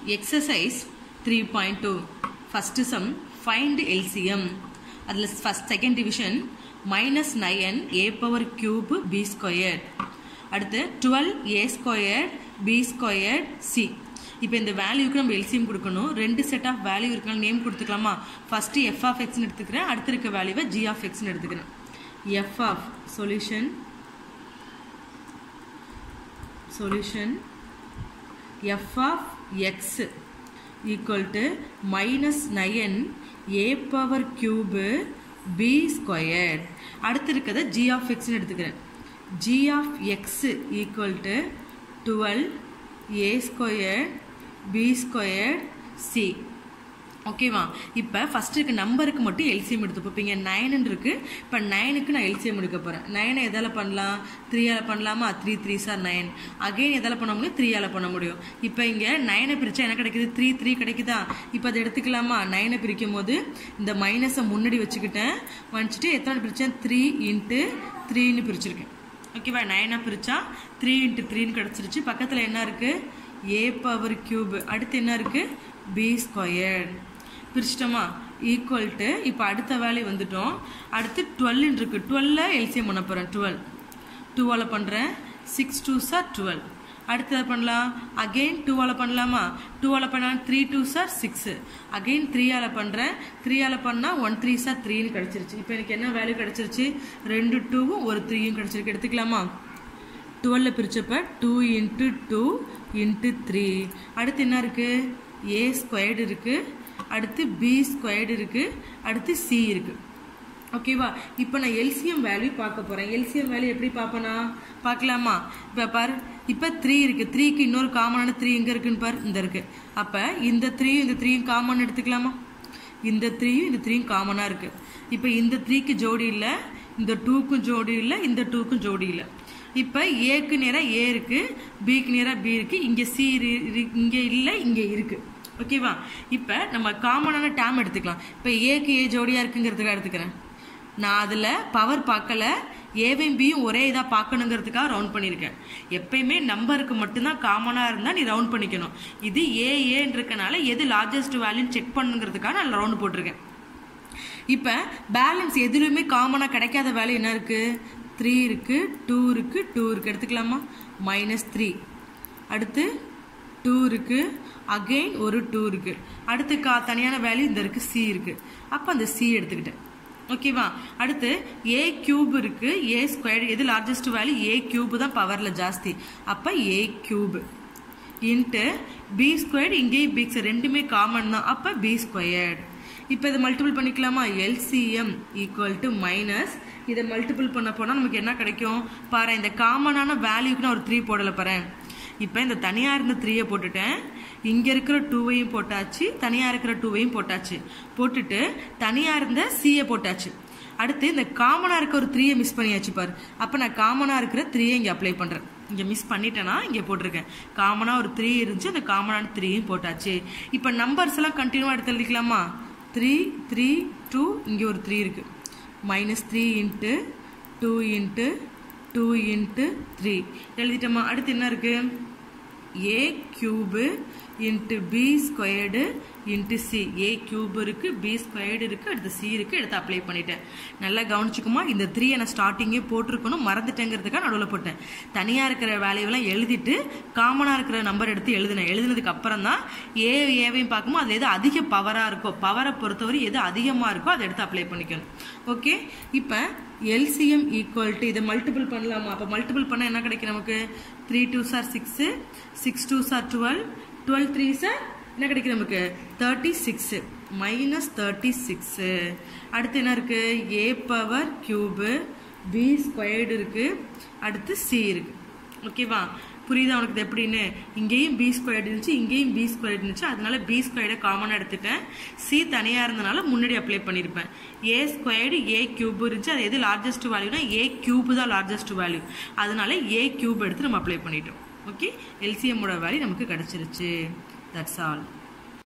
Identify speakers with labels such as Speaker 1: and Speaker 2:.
Speaker 1: exercise three point two first sum find LCM அதில் first second division minus nine a power cube b square அடுத்து twelve a square b square c இப்போ இந்த வேல்யூக்கு நம்ம LCM கொடுக்கணும் ரெண்டு set of value இருக்கனால name கொடுத்துக்கலாமா ஃபஸ்ட்டு எஃப் ஆஃப் எக்ஸ்னு எடுத்துக்கிறேன் அடுத்து இருக்க வேல்யூவை ஜி ஆஃப் எக்ஸ்னு எடுத்துக்கிறேன் f of solution solution f of x equal to minus 9 a power cube b square அடுத்து இருக்கிறத g of x னு எடுத்துக்கிறேன் g of x equal to 12 a square b square c ஓகேவா இப்போ ஃபஸ்ட்டு இருக்க நம்பருக்கு மட்டும் எல்சிஎம் எடுத்து போப்பீங்க நைன் இருக்கு இப்போ நைனுக்கு நான் எல்சிஎம் எடுக்க போகிறேன் நைனை எதால் பண்ணலாம் த்ரீயால் பண்ணலாமா three three are nine again எதால் பண்ண முடியும் த்ரீயால் பண்ண முடியும் இப்போ இங்கே நைனை பிரித்தா என்ன கிடைக்குது த்ரீ த்ரீ கிடைக்குதா இப்போ அதை எடுத்துக்கலாமா நைனை பிரிக்கும் போது இந்த மைனஸை முன்னாடி வச்சுக்கிட்டேன் வச்சுட்டு எத்தனை பிரித்தேன் த்ரீ இன்ட்டு த்ரீன்னு பிரிச்சிருக்கேன் ஓகேவா நைனாக பிரித்தா த்ரீ இன்ட்டு த்ரீன்னு கிடச்சிருச்சு பக்கத்தில் என்ன இருக்குது ஏ பவர் கியூப் அடுத்து என்ன இருக்குது பி ஸ்கொயர் பிரிச்சிட்டோமா ஈக்குவல் டு இப்போ அடுத்த வேல்யூ வந்துட்டோம் அடுத்து டுவெல்னு இருக்கு டுவெல்ல எல்சிஎம் பண்ண போகிறேன் டுவெல் டூவால் பண்ணுறேன் சிக்ஸ் டூ சார் டுவெல் அடுத்து எதை பண்ணலாம் அகெயின் டூவால் பண்ணலாமா டூவால் பண்ணால் three two are six again த்ரீயால் பண்ணுறேன் த்ரீயால் பண்ணால் ஒன் த்ரீ சார் த்ரீன்னு கிடச்சிருச்சு இப்போ எனக்கு என்ன வேல்யூ கிடச்சிருச்சு ரெண்டு டூவும் ஒரு த்ரீயும் கிடச்சிருக்கு எடுத்துக்கலாமா டுவெல்ல பிரிச்சப்ப two into two into three அடுத்து என்ன இருக்குது ஏ ஸ்கொயர்டு இருக்குது அடுத்து பி ஸ்கொயர்டு இருக்குது அடுத்து சி இருக்குது ஓகேவா இப்போ நான் எல்சிஎம் வேல்யூ பார்க்க போகிறேன் எல்சிஎம் வேல்யூ எப்படி பார்ப்பேனா பார்க்கலாமா இப்போ பார் இப்போ த்ரீ இருக்குது த்ரீக்கு இன்னொரு காமனான த்ரீ எங்கே இருக்குன்னு பார் இந்த இருக்குது அப்போ இந்த த்ரீயும் இந்த த்ரீயும் காமன் எடுத்துக்கலாமா இந்த த்ரீயும் இந்த த்ரீயும் காமனாக இருக்குது இப்போ இந்த த்ரீக்கு ஜோடி இல்லை இந்த டூக்கும் ஜோடி இல்லை இந்த டூக்கும் ஜோடி இல்லை இப்போ ஏக்கு நேராக ஏ இருக்குது பிக்கு நேராக பி இருக்குது இங்கே சி இங்கே இல்லை இங்கே இருக்குது ஓகேவா இப்போ நம்ம காமனான டேம் எடுத்துக்கலாம் இப்போ ஏக்கு ஏ ஜோடியாக இருக்குங்கிறதுக்காக எடுத்துக்கிறேன் நான் அதில் பவர் பார்க்கல ஏவையும் பியும் ஒரே இதாக பார்க்கணுங்கிறதுக்காக ரவுண்ட் பண்ணியிருக்கேன் எப்பயுமே நம்பருக்கு மட்டும்தான் காமனாக இருந்தால் நீ ரவுண்ட் பண்ணிக்கணும் இது ஏ ஏன்றக்கனால எது லார்ஜஸ்ட் வேல்யூன்னு செக் பண்ணுங்கிறதுக்காக நான் ரவுண்ட் போட்டிருக்கேன் இப்போ பேலன்ஸ் எதுலையுமே காமனாக கிடைக்காத வேல்யூ என்ன இருக்குது த்ரீ இருக்குது டூ இருக்குது டூ இருக்குது எடுத்துக்கலாமா மைனஸ் த்ரீ அடுத்து டூ இருக்குது அகெயின் ஒரு டூ இருக்குது அடுத்து கா தனியான வேல்யூ இந்த இருக்குது சி இருக்குது அப்போ அந்த சி எடுத்துக்கிட்டேன் ஓகேவா அடுத்து ஏ கியூப் இருக்கு ஏ ஸ்கொயர் எது லார்ஜஸ்ட் வேல்யூ ஏ கியூப் தான் பவரில் ஜாஸ்தி அப்போ a cube into b squared இங்கேயும் பி ரெண்டுமே காமன் தான் அப்போ பி ஸ்கொயர்டு இப்போ இதை மல்டிபிள் பண்ணிக்கலாமா எல்சிஎம் ஈக்குவல் டு மைனஸ் இதை மல்டிபிள் பண்ண போனால் நமக்கு என்ன கிடைக்கும் பாரு இந்த காமனான வேல்யூக்கு நான் ஒரு த்ரீ போடலை பாரு இப்போ இந்த தனியாக இருந்த த்ரீயை போட்டுட்டேன் இங்கே இருக்கிற டூவையும் போட்டாச்சு தனியாக இருக்கிற டூவையும் போட்டாச்சு போட்டுட்டு தனியாக இருந்த சியை போட்டாச்சு அடுத்து இந்த காமனாக இருக்க ஒரு த்ரீயை மிஸ் பண்ணியாச்சு பாரு அப்போ நான் காமனாக இருக்கிற த்ரீயை இங்கே அப்ளை பண்ணுறேன் இங்கே மிஸ் பண்ணிட்டேன்னா இங்கே போட்டிருக்கேன் காமனாக ஒரு த்ரீ இருந்துச்சு அந்த காமனான த்ரீயும் போட்டாச்சு இப்போ நம்பர்ஸ் எல்லாம் கண்டினியூவாக எடுத்து எழுதிக்கலாமா த்ரீ த்ரீ டூ இங்கே ஒரு த்ரீ இருக்குது minus three into two into two into three எழுதிட்டோமா அடுத்து என்ன இருக்குது a cube into b squared into c a cube இருக்குது பி ஸ்கொயர்டு இருக்குது அடுத்து சி இருக்குது எடுத்து அப்ளை பண்ணிட்டேன் நல்லா கவனிச்சுக்குமா இந்த த்ரீயை நான் ஸ்டார்டிங்கே போட்டிருக்கணும் மறந்துட்டேங்கிறதுக்காக நடுவில் போட்டேன் தனியாக இருக்கிற வேலையெல்லாம் எழுதிட்டு காமனாக இருக்கிற நம்பர் எடுத்து எழுதினேன் எழுதினதுக்கு அப்புறம் தான் ஏ ஏவையும் பார்க்கும்போது அது எது அதிக பவராக இருக்கோ பவரை பொறுத்தவரை எது அதிகமாக இருக்கோ அதை எடுத்து அப்ளை பண்ணிக்கணும் ஓகே இப்போ எல்சிஎம் ஈக்குவல் டு இதை மல்டிபிள் பண்ணலாமா அப்போ மல்டிபிள் பண்ணால் என்ன கிடைக்கும் நமக்கு three two are six six two are twelve twelve three are என்ன கிடைக்கும் நமக்கு thirty six minus thirty six அடுத்து என்ன இருக்குது a power cube b squared இருக்குது அடுத்து சி இருக்குது ஓகேவா புரியுதா உனக்கு இது எப்படின்னு இங்கேயும் பி ஸ்கொயர்டு இருந்துச்சு இங்கேயும் பி ஸ்கொயர்டு இருந்துச்சு அதனால பி ஸ்கொயர்டை காமனாக எடுத்துட்டேன் சி தனியாக இருந்தனால முன்னாடி அப்ளை பண்ணியிருப்பேன் ஏ ஸ்கொயர்டு ஏ கியூப் இருந்துச்சு அது எது லார்ஜஸ்ட் வேல்யூனா ஏ கியூப் தான் லார்ஜஸ்ட் வேல்யூ அதனால ஏ கியூப் எடுத்து நம்ம அப்ளை பண்ணிட்டோம் ஓகே எல்சிஎம்மோட வேல்யூ நமக்கு கிடச்சிருச்சு தட்ஸ் ஆல்